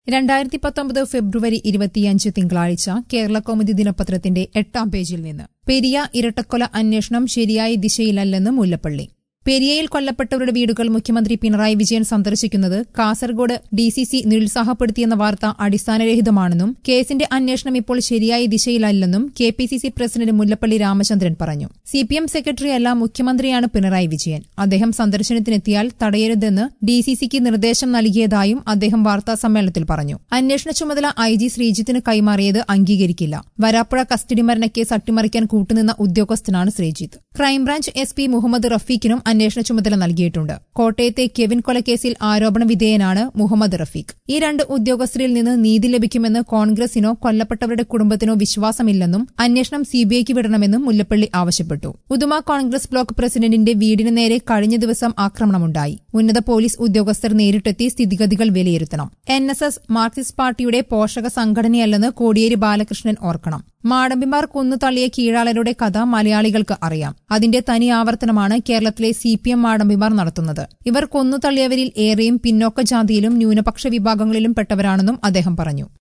രണ്ടായിരത്തി പത്തൊമ്പത് ഫെബ്രുവരി ഇരുപത്തിയഞ്ച് തിങ്കളാഴ്ച കേരള കൗമുദി ദിനപത്രത്തിന്റെ എട്ടാം പേജിൽ നിന്ന് പെരിയ ഇരട്ടക്കൊല അന്വേഷണം ശരിയായ ദിശയിലല്ലെന്ന് മുല്ലപ്പള്ളി പെരിയയിൽ കൊല്ലപ്പെട്ടവരുടെ വീടുകൾ മുഖ്യമന്ത്രി പിണറായി വിജയൻ സന്ദർശിക്കുന്നത് കാസർഗോഡ് ഡിസിസി നിരുത്സാഹപ്പെടുത്തിയെന്ന വാർത്ത അടിസ്ഥാനരഹിതമാണെന്നും കേസിന്റെ അന്വേഷണം ഇപ്പോൾ ശരിയായ ദിശയിലല്ലെന്നും K P C C president Mullappally Ramachandran പറഞ്ഞു സി പി എം സെക്രട്ടറിയല്ല മുഖ്യമന്ത്രിയാണ് പിണറായി വിജയൻ അദ്ദേഹം സന്ദർശനത്തിനെത്തിയാൽ തടയരുതെന്ന് ഡിസിസിക്ക് നിർദ്ദേശം നൽകിയതായും അദ്ദേഹം വാർത്താസമ്മേളനത്തിൽ പറഞ്ഞു അന്വേഷണ ചുമതല ഐ ജി ശ്രീജിത്തിന് കൈമാറിയത് അംഗീകരിക്കില്ല വരാപ്പുഴ കസ്റ്റഡി മരണക്കേസ് അട്ടിമറിക്കാൻ കൂട്ടുനിന്ന ഉദ്യോഗസ്ഥനാണ് Sreejith crime branch S P Muhammad റഫീഖിനും അന്വേഷണ ചുമതല നൽകിയിട്ടുണ്ട് കോട്ടയത്തെ കെവിൻ കൊലക്കേസിൽ ആരോപണ വിധേയനാണ് മുഹമ്മദ് റഫീഖ് ഈ രണ്ട് ഉദ്യോഗസ്ഥരിൽ നിന്ന് നീതി ലഭിക്കുമെന്ന് കോൺഗ്രസിനോ കൊല്ലപ്പെട്ടവരുടെ കുടുംബത്തിനോ വിശ്വാസമില്ലെന്നും അന്വേഷണം സിബിഐക്ക് വിടണമെന്നും മുല്ലപ്പള്ളി ആവശ്യപ്പെട്ടു ഉദുമ കോൺഗ്രസ് ബ്ലോക്ക് പ്രസിഡന്റിന്റെ വീടിന് നേരെ കഴിഞ്ഞ ദിവസം ആക്രമണമുണ്ടായി ഉന്നത പോലീസ് ഉദ്യോഗസ്ഥർ നേരിട്ടെത്തി സ്ഥിതിഗതികൾ വിലയിരുത്തണം എൻ എസ് എസ് മാർക്സിസ്റ്റ് പാർട്ടിയുടെ പോഷക സംഘടനയല്ലെന്ന് കോടിയേരി ബാലകൃഷ്ണൻ ഓർക്കണം മാടമ്പിമാർ കൊന്നു തള്ളിയ കീഴാളരുടെ കഥ മലയാളികൾക്ക് അറിയാം അതിന്റെ തനി ആവർത്തനമാണ് കേരളത്തിലെ സി പി എം മാടമ്പിമാർ നടത്തുന്നത് ഇവർ കൊന്നു തള്ളിയവരിൽ ഏറെയും പിന്നോക്ക ജാതിയിലും ന്യൂനപക്ഷ വിഭാഗങ്ങളിലും പെട്ടവരാണെന്നും അദ്ദേഹം പറഞ്ഞു